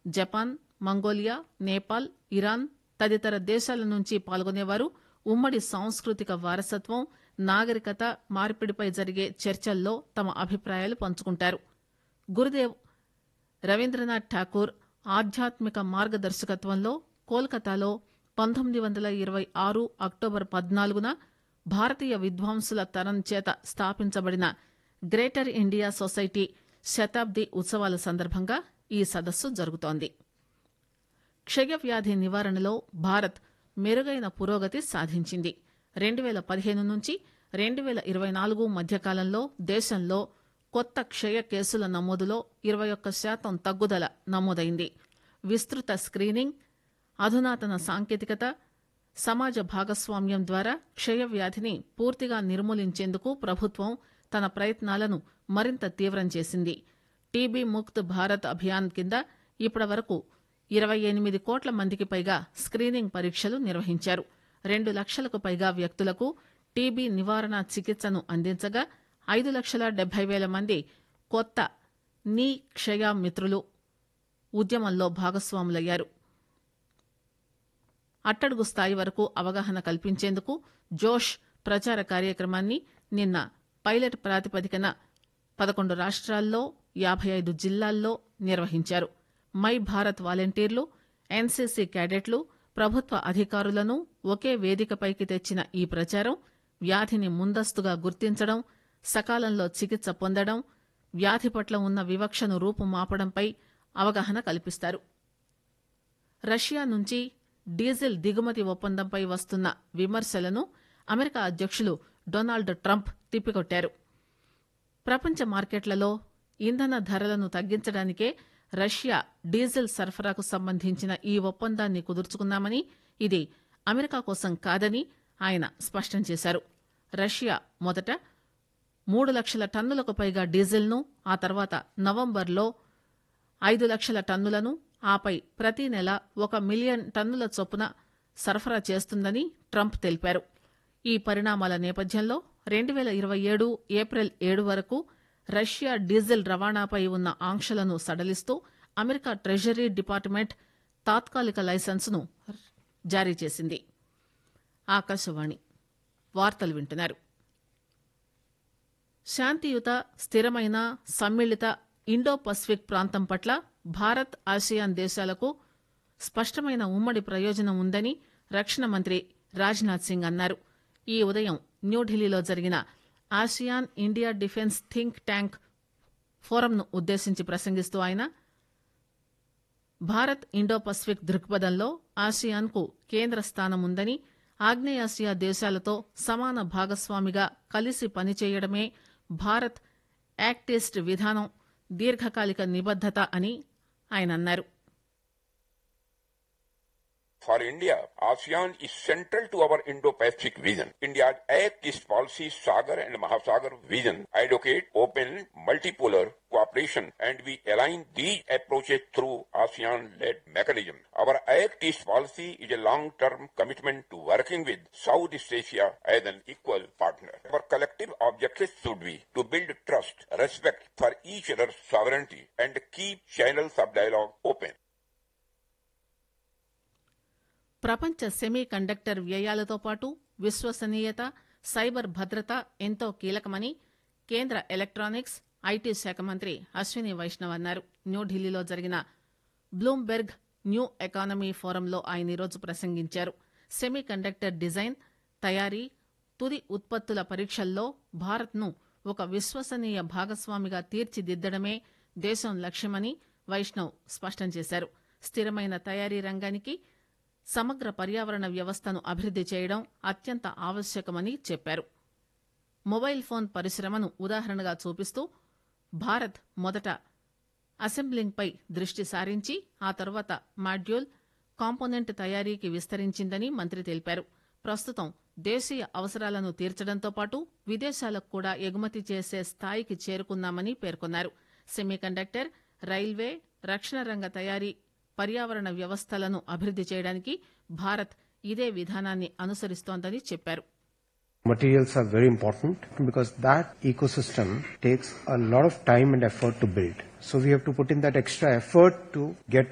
Japan Mongolia Nepal Iran తదితర దేశాల నుంచి పాల్గొనేవారు ఉమ్మడి సాంస్కృతిక వారసత్వం నాగరికత మార్పిడిపై జరిగే చర్చల్లో తమ అభిప్రాయాలు పంచుకుంటారు గురుదేవ్ రవీంద్రనాథ్ ఠాకూర్ ఆధ్యాత్మిక మార్గదర్శకత్వంలో కోల్కతాలో పంతొమ్మిది వందల ఇరవై ఆరు అక్టోబర్ పద్నాలుగున భారతీయ విద్వాంసుల తరం చేత స్థాపించబడిన గ్రేటర్ ఇండియా సొసైటీ శతాబ్ది ఉత్సవాల సందర్భంగా ఈ సదస్సు జరుగుతోంది క్షయవ్యాధి నివారణలో భారత్ మెరుగైన పురోగతి సాధించింది రెండు పేల పదిహేను నుంచి రెండు పేల ఇరవై నాలుగు మధ్యకాలంలో దేశంలో కొత్త క్షయ కేసుల నమోదులో ఇరవై ఒక్క శాతం తగ్గుదల నమోదైంది విస్తృత స్క్రీనింగ్ అధునాతన సాంకేతికత సమాజ భాగస్వామ్యం ద్వారా క్షయవ్యాధిని పూర్తిగా నిర్మూలించేందుకు ప్రభుత్వం తన ప్రయత్నాలను మరింత తీవ్రం చేసింది టీబీ ముక్త్ భారత్ అభియాన్ కింద ఇప్పటి వరకు ఇరవై ఎనిమిది కోట్ల మందికి పైగా స్క్రీనింగ్ పరీక్షలు నిర్వహించారు రెండు లక్షలకు పైగా వ్యక్తులకు టీబీ నివారణ చికిత్సను అందించగా ఐదు లక్షల డెబ్బై వేల మంది కొత్త నీ క్షయ మిత్రులు ఉద్యమంలో భాగస్వాములయ్యారు అట్టడుగు స్థాయి వరకు అవగాహన కల్పించేందుకు జోష్ ప్రచార కార్యక్రమాన్ని నిన్న పైలట్ ప్రాతిపదికన పదకొండు రాష్ట్రాల్లో యాభై ఐదు జిల్లాల్లో నిర్వహించారు మై భారత్ వాలంటీర్లు ఎన్సీసీ క్యాడెట్లు ప్రభుత్వ అధికారులను ఒకే వేదికపైకి తెచ్చిన ఈ ప్రచారం వ్యాధిని ముందస్తుగా గుర్తించడం సకాలంలో చికిత్స పొందడం వ్యాధి పట్ల ఉన్న వివక్షను రూపుమాపడంపై అవగాహన కల్పిస్తారు రష్యా నుంచి డీజిల్ దిగుమతి ఒప్పందంపై వస్తున్న విమర్శలను అమెరికా అధ్యక్షులు డొనాల్డ్ ట్రంప్ తిప్పికొట్టారు ప్రపంచ మార్కెట్లలో ఇంధన ధరలను తగ్గించడానికే రష్యా డీజిల్ సరఫరాకు సంబంధించిన ఈ ఒప్పందాన్ని కుదుర్చుకున్నామని ఇది అమెరికా కోసం కాదని ఆయన స్పష్టం చేశారు రష్యా మొదట మూడు లక్షల టన్నులకు పైగా డీజిల్ను ఆ తర్వాత నవంబర్లో ఐదు లక్షల టన్నులను ఆపై ప్రతి నెల ఒక మిలియన్ టన్నుల చొప్పున సరఫరా చేస్తుందని ట్రంప్ తెలిపారు ఈ పరిణామాల నేపథ్యంలో రెండు పేల ఇరవై ఏడు ఏప్రిల్ ఏడు వరకు రష్యా డీజిల్ రవాణాపై ఉన్న ఆంక్షలను సడలిస్తూ అమెరికా ట్రెజరీ డిపార్ట్మెంట్ తాత్కాలిక లైసెన్సును జారీ చేసింది ఆకాశవాణి వార్తలు వింటున్నారు శాంతియుత స్థిరమైన సమ్మిళిత ఇండో పసిఫిక్ ప్రాంతం పట్ల భారత్ ఆసియాన్ దేశాలకు స్పష్టమైన ఉమ్మడి ప్రయోజనం ఉందని రక్షణ మంత్రి రాజ్నాథ్ సింగ్ అన్నారు ఈ ఉదయం న్యూఢిల్లీలో జరిగిన ASEAN India defence think tank ఫోరంను ఉద్దేశించి ప్రసంగిస్తూ ఆయన భారత్ ఇండో పసిఫిక్ దృక్పథంలో ఆసియాన్కు కేంద్ర స్థానం ఉందని ఆగ్నేయాసియా దేశాలతో సమాన భాగస్వామిగా కలిసి పనిచేయడమే భారత్ యాక్టిస్ట్ విధానం దీర్ఘకాలిక నిబద్దత అని ఆయన అన్నారు For India, ASEAN is central to our Indo-Pacific vision. India's Act East policy, Sagar and Mahasagar vision advocate open, multipolar cooperation and we align these approaches through ASEAN-led mechanism. Our Act East policy is a long-term commitment to working with Southeast Asia as an equal partner. Our collective objective should be to build trust, respect for each other's sovereignty and keep channels of dialogue open. ప్రపంచ semiconductor వ్యయాలతో పాటు విశ్వసనీయత cyber భద్రత ఎంతో కీలకమని కేంద్ర electronics IT శాఖ మంత్రి అశ్విని వైష్ణవ్ అన్నారు న్యూఢిల్లీలో జరిగిన బ్లూంబెర్గ్ న్యూ ఎకానమీ ఫోరంలో ఆయన ఈరోజు ప్రసంగించారు సెమీ కండక్టర్ డిజైన్ తయారీ తుది ఉత్పత్తుల పరీక్షల్లో భారత్ను ఒక విశ్వసనీయ భాగస్వామిగా తీర్చిదిద్దడమే దేశం లక్ష్యమని వైష్ణవ్ స్పష్టం చేశారు స్థిరమైన తయారీ రంగానికి సమగ్ర పర్యావరణ వ్యవస్థను అభివృద్ది చేయడం అత్యంత ఆవశ్యకమని చెప్పారు మొబైల్ ఫోన్ పరిశ్రమను ఉదాహరణగా చూపిస్తూ భారత్ మొదట అసెంబ్లింగ్పై దృష్టి సారించి ఆ తర్వాత మాడ్యూల్ కాంపోనెంట్ తయారీకి విస్తరించిందని మంత్రి తెలిపారు ప్రస్తుతం దేశీయ అవసరాలను తీర్చడంతో పాటు విదేశాలకు కూడా ఎగుమతి చేసే స్థాయికి చేరుకున్నామని పేర్కొన్నారు సెమీకండక్టర్ రైల్వే రక్షణ రంగ తయారీ పర్యావరణ వ్యవస్థలను అభివృద్ది చేయడానికి భారత్ ఇదే విధానాన్ని అనుసరిస్తోందని చెప్పారు Materials are very important because that ecosystem takes a lot of time and effort to build. So we have to put in that extra effort to get